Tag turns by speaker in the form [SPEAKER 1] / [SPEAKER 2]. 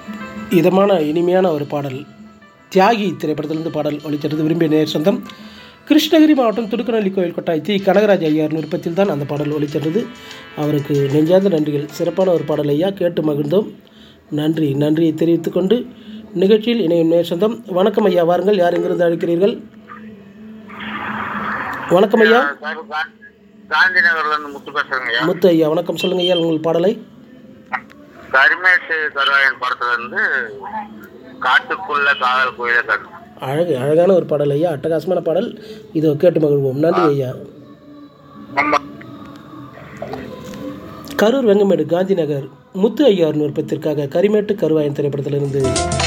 [SPEAKER 1] இதமான இனிமையான ஒரு பாடல் தியாகி திரைப்படத்திலிருந்து பாடல் ஒளித்தது விரும்பிய நேர் சொந்தம் கிருஷ்ணகிரி மாவட்டம் துடுக்கநல்லி கோயில் கொட்டாய் தி கனகராஜ் ஐயார் விருப்பத்தில் தான் அந்த பாடல் ஒளித்தது அவருக்கு நெஞ்சார்ந்த நன்றிகள் சிறப்பான ஒரு பாடல் ஐயா கேட்டு மகிழ்ந்தோம் நன்றி நன்றியை தெரிவித்துக் கொண்டு நிகழ்ச்சியில் இணையும் நேர் சொந்தம் வணக்கம் ஐயா வாருங்கள் யார் எங்கிருந்து அழைக்கிறீர்கள் வணக்கம் ஐயா
[SPEAKER 2] சார் கா- காந்தி நகர்ல இருந்து முத்து பேசுறேங்க
[SPEAKER 1] முத்து ஐயா வணக்கம் சொல்லுங்க ஐயா உங்கள் பாடலை
[SPEAKER 2] கரிமேட்டு கருவாயன் படத்துல இருந்து காட்டுக்குள்ள காதல் கோயில கட்டு
[SPEAKER 1] அழகு அழகான ஒரு பாடல் ஐயா அட்டகாசமான பாடல் இதோ கேட்டு மகிழ்வோம் நன்றி ஐயா
[SPEAKER 2] ஆமா
[SPEAKER 1] கரூர் வெங்கமேடு காந்தி நகர் முத்து ஐயார் விருப்பத்திற்காக கரிமேட்டு கருவாயன் திரைப்படத்திலிருந்து